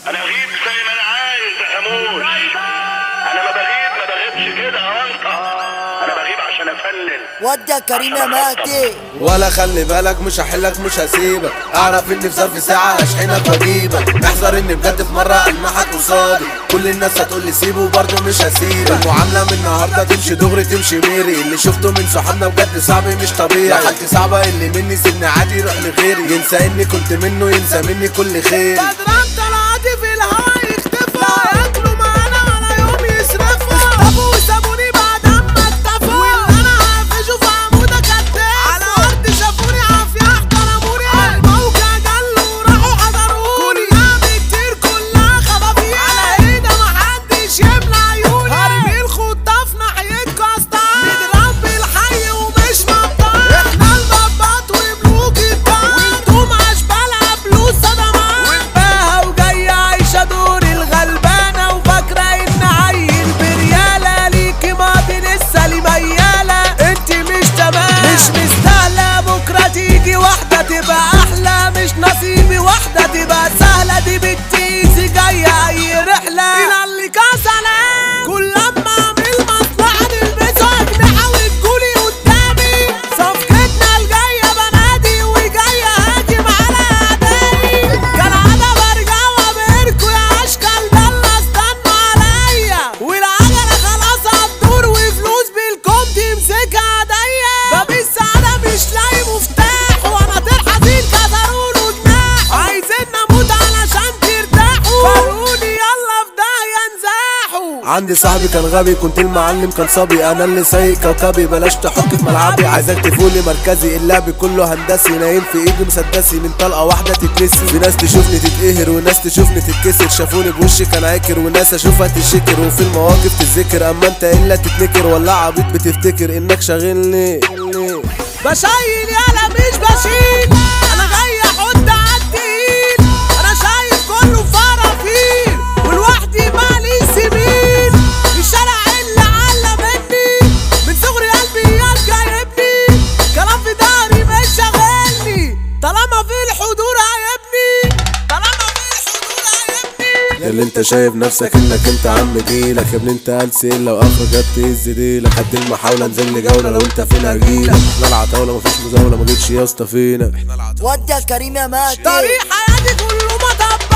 انا اغيب زي ما انا عايز يا حمود انا ما بغيب ما بغيبش كده يا انت انا بغيب عشان افنن ودي يا كريم يا مهدي ولا خلي بالك مش هحلك مش هسيبك اعرف اني في ظرف ساعة اشحنك واجيبك احذر اني بجد في مرة المحك قصادي كل الناس هتقولي سيبه وبرضه مش هسيبك المعاملة من النهاردة تمشي دغري تمشي ميري اللي شفته من صحابنا بجد صعب مش طبيعي حالتي صعبة اللي مني سيبني عادي يروح لغيري ينسى اني كنت منه ينسى مني كل خير بدران طلعتي في الهوا يختفوا ياكلوا معانا على يوم يصرفوا اختفوا وسابوني بعد اما اتفقوا واللي انا هقفشه في عمودة كداب على ارض شافوني عافية احترموني الموجة جلوا وراحوا حضروني كلها بكتير كلها خبابيل على ايدي محدش يملى عيوني هرمي الخطاف ناحيتكوا اسطال بنضرب بالحي ومش مبطال احنا البابات وملوك الدار وانتم اشبالها بلوس صدمات وانباها وجاية عايشة دور الغلبانة وفاكرة ان عيل بريالة ليكي ماضي لسه لي ميالة انت مش تمام مش مستاهلة بكرة تيجي واحدة تبقى احلى مش نصيبي واحدة تبقى سهلة دي بتيجي جاية اي رحلة الى اللي كسلان كل لما اعمل مصلحة نلبسها اجنحة وتقولي قدامي صفقتنا الجاية بنادي وجاية هاجم على اعدائي كالعادة برجع وابهركوا يا اشكال يلا استنوا عليا والعجلة خلاص هتدور وفلوس بالكم تمسكها ايديا باب السعادة مش لاقي مفتاح وانا طير حزين كسرون وجناح عايزين نموت علشان ترتاحوا فرقوني يلا في داهية انزاحوا عندي صاحبي كان غبي كنت المعلم كان صبي انا اللي سايق كوكبي بلاش تحك في ملعبي عايزك تفولي مركزي اللعب كله هندسي نايم في ايدي مسدسي من طلقه واحده تتنسي في ناس تشوفني تتقهر وناس تشوفني تتكسر شافوني بوشي كان عاكر وناس اشوفها تشكر وفي المواقف تتذكر اما انت الا تتنكر ولا عبيط بتفتكر انك شاغلني بشيل يالا مش بشيل انا جاي احط عالتقيل انا شايف كله فرافيل ولوحدي مالي سبيل الشارع اللي علمني من صغري قلبي يال جايبني كلام في ضهري مش شاغلني طالما في الحضور هيبني طالما في الحضور هيبني يا اللي انت شايف نفسك انك انت عم جيلك يا ابني انت قلسي الا واخرك جت تهز ديلك قد المحاولة انزل لي جولة لو انت فين هجيلك احنا العتاولة مفيش مزاولة ما جيتش يا اسطى فينا ودي يا كريم يا مهدي طريق حياتي كله مطب